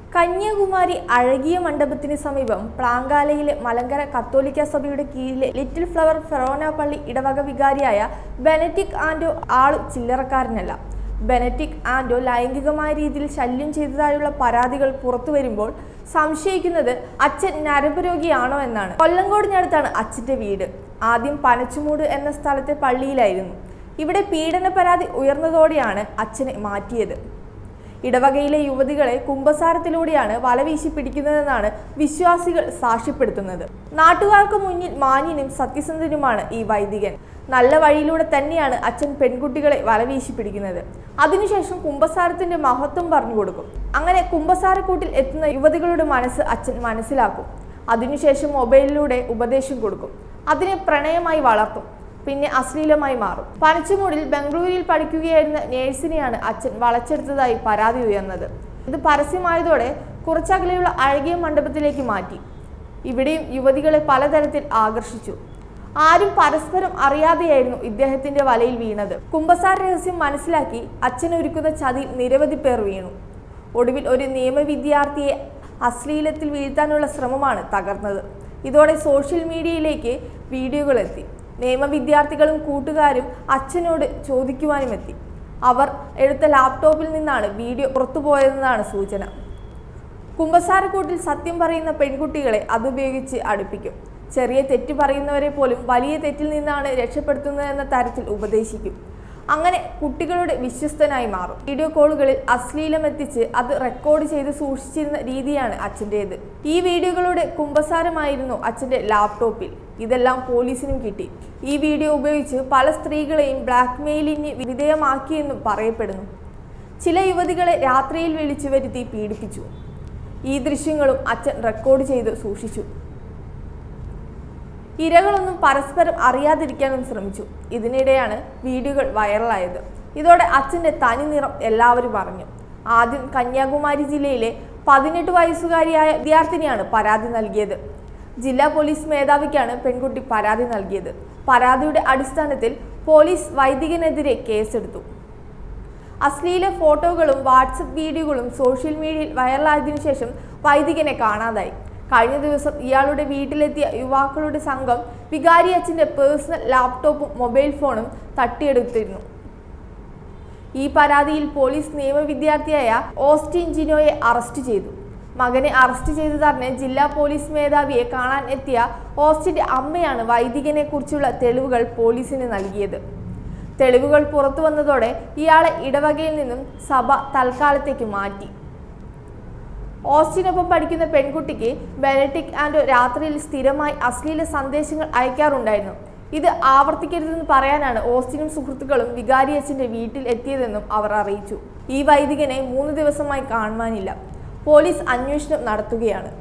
കന്യാകുമാരി അഴകിയ മണ്ഡപത്തിന് സമീപം പ്ലാങ്കാലയിലെ മലങ്കര കത്തോലിക്ക സഭയുടെ കീഴിലെ ലിറ്റിൽ ഫ്ലവർ ഫെറോന പള്ളി ഇടവക വികാരിയായ ബെനറ്റിക് ആൻഡോ ആള് ചില്ലറക്കാരനല്ല ബെനറ്റിക് ആൻഡോ ലൈംഗികമായ രീതിയിൽ ശല്യം ചെയ്തതായുള്ള പരാതികൾ പുറത്തു വരുമ്പോൾ സംശയിക്കുന്നത് അച്ഛൻ നരമ്പരോഗിയാണോ എന്നാണ് കൊല്ലങ്കോടിനടുത്താണ് അച്ഛൻ്റെ വീട് ആദ്യം പനച്ചുമൂട് എന്ന സ്ഥലത്തെ പള്ളിയിലായിരുന്നു ഇവിടെ പീഡന പരാതി ഉയർന്നതോടെയാണ് അച്ഛനെ മാറ്റിയത് ഇടവകയിലെ യുവതികളെ കുംഭസാരത്തിലൂടെയാണ് വലവീശി പിടിക്കുന്നതെന്നാണ് വിശ്വാസികൾ സാക്ഷ്യപ്പെടുത്തുന്നത് നാട്ടുകാർക്ക് മുന്നിൽ മാന്യനും സത്യസന്ധനുമാണ് ഈ വൈദികൻ നല്ല വഴിയിലൂടെ തന്നെയാണ് അച്ഛൻ പെൺകുട്ടികളെ വലവീശി പിടിക്കുന്നത് അതിനുശേഷം കുംഭസാരത്തിന്റെ മഹത്വം പറഞ്ഞു കൊടുക്കും അങ്ങനെ കുംഭസാരക്കൂട്ടിൽ എത്തുന്ന യുവതികളുടെ മനസ്സ് അച്ഛൻ മനസ്സിലാക്കും അതിനുശേഷം മൊബൈലിലൂടെ ഉപദേശം കൊടുക്കും അതിനെ പ്രണയമായി വളർത്തും പിന്നെ അശ്ലീലമായി മാറും പനച്ചുമൂടിൽ ബംഗളൂരിൽ പഠിക്കുകയായിരുന്ന നേഴ്സിനെയാണ് അച്ഛൻ വളച്ചെടുത്തതായി പരാതി ഉയർന്നത് ഇത് പരസ്യമായതോടെ കുറച്ചകലെയുള്ള അഴകിയ മണ്ഡപത്തിലേക്ക് മാറ്റി ഇവിടെയും യുവതികളെ പലതരത്തിൽ ആകർഷിച്ചു ആരും പരസ്പരം അറിയാതെയായിരുന്നു ഇദ്ദേഹത്തിന്റെ വലയിൽ വീണത് കുംഭസാര രഹസ്യം മനസ്സിലാക്കി അച്ഛൻ ഒരുക്കുന്ന ചതിയിൽ നിരവധി പേർ വീണു ഒടുവിൽ ഒരു നിയമവിദ്യാർത്ഥിയെ അശ്ലീലത്തിൽ വീഴ്ത്താനുള്ള ശ്രമമാണ് തകർന്നത് ഇതോടെ സോഷ്യൽ മീഡിയയിലേക്ക് വീഡിയോകൾ എത്തി നിയമവിദ്യാർത്ഥികളും കൂട്ടുകാരും അച്ഛനോട് ചോദിക്കുവാനും എത്തി അവർ എടുത്ത ലാപ്ടോപ്പിൽ നിന്നാണ് വീഡിയോ പുറത്തുപോയതെന്നാണ് സൂചന കുമ്പസാരക്കൂട്ടിൽ സത്യം പറയുന്ന പെൺകുട്ടികളെ അതുപയോഗിച്ച് അടുപ്പിക്കും ചെറിയ തെറ്റ് പറയുന്നവരെ പോലും വലിയ തെറ്റിൽ നിന്നാണ് രക്ഷപ്പെടുത്തുന്നതെന്ന തരത്തിൽ ഉപദേശിക്കും അങ്ങനെ കുട്ടികളുടെ വിശ്വസ്തനായി മാറും വീഡിയോ കോളുകളിൽ അശ്ലീലം എത്തിച്ച് അത് റെക്കോർഡ് ചെയ്ത് സൂക്ഷിച്ചിരുന്ന രീതിയാണ് അച്ഛൻ്റേത് ഈ വീഡിയോകളുടെ കുമ്പസാരമായിരുന്നു അച്ഛൻ്റെ ലാപ്ടോപ്പിൽ ഇതെല്ലാം പോലീസിനും കിട്ടി ഈ വീഡിയോ ഉപയോഗിച്ച് പല സ്ത്രീകളെയും ബ്ലാക്ക്മെയിലിന് വിധേയമാക്കിയെന്നും പറയപ്പെടുന്നു ചില യുവതികളെ രാത്രിയിൽ വിളിച്ചു വരുത്തി പീഡിപ്പിച്ചു ഈ ദൃശ്യങ്ങളും അച്ഛൻ റെക്കോർഡ് ചെയ്ത് സൂക്ഷിച്ചു ഇരകളൊന്നും പരസ്പരം അറിയാതിരിക്കാനും ശ്രമിച്ചു ഇതിനിടെയാണ് വീഡിയോകൾ വൈറലായത് ഇതോടെ അച്ഛൻ്റെ തനി നിറം എല്ലാവരും അറിഞ്ഞു ആദ്യം കന്യാകുമാരി ജില്ലയിലെ പതിനെട്ട് വയസ്സുകാരിയായ വിദ്യാർത്ഥിനിയാണ് പരാതി നൽകിയത് ജില്ലാ പോലീസ് മേധാവിക്കാണ് പെൺകുട്ടി പരാതി നൽകിയത് പരാതിയുടെ അടിസ്ഥാനത്തിൽ പോലീസ് വൈദികനെതിരെ കേസെടുത്തു അശ്ലീല ഫോട്ടോകളും വാട്സപ്പ് വീഡിയോകളും സോഷ്യൽ മീഡിയയിൽ വൈറലായതിനു ശേഷം വൈദികനെ കാണാതായി കഴിഞ്ഞ ദിവസം ഇയാളുടെ വീട്ടിലെത്തിയ യുവാക്കളുടെ സംഘം വികാരി അച്ഛൻ്റെ പേഴ്സണൽ ലാപ്ടോപ്പും മൊബൈൽ ഫോണും തട്ടിയെടുത്തിരുന്നു ഈ പരാതിയിൽ പോലീസ് നിയമവിദ്യാർത്ഥിയായ ഓസ്റ്റിൻ ജിനോയെ അറസ്റ്റ് ചെയ്തു മകനെ അറസ്റ്റ് ചെയ്തതറിഞ്ഞ് ജില്ലാ പോലീസ് മേധാവിയെ കാണാൻ എത്തിയ ഓസ്റ്റിന്റെ അമ്മയാണ് വൈദികനെ കുറിച്ചുള്ള തെളിവുകൾ പോലീസിന് നൽകിയത് തെളിവുകൾ പുറത്തു വന്നതോടെ ഇയാളെ ഇടവകയിൽ നിന്നും സഭ തൽക്കാലത്തേക്ക് മാറ്റി ഓസ്റ്റിനൊപ്പം പഠിക്കുന്ന പെൺകുട്ടിക്ക് ബെനറ്റിക് ആൻഡോ രാത്രിയിൽ സ്ഥിരമായി അശ്ലീല സന്ദേശങ്ങൾ അയക്കാറുണ്ടായിരുന്നു ഇത് ആവർത്തിക്കരുതെന്ന് പറയാനാണ് ഓസ്റ്റിനും സുഹൃത്തുക്കളും വികാരി അച്ഛൻ്റെ വീട്ടിൽ എത്തിയതെന്നും അവർ അറിയിച്ചു ഈ വൈദികനെ മൂന്ന് ദിവസമായി കാണുവാനില്ല പോലീസ് അന്വേഷണം നടത്തുകയാണ്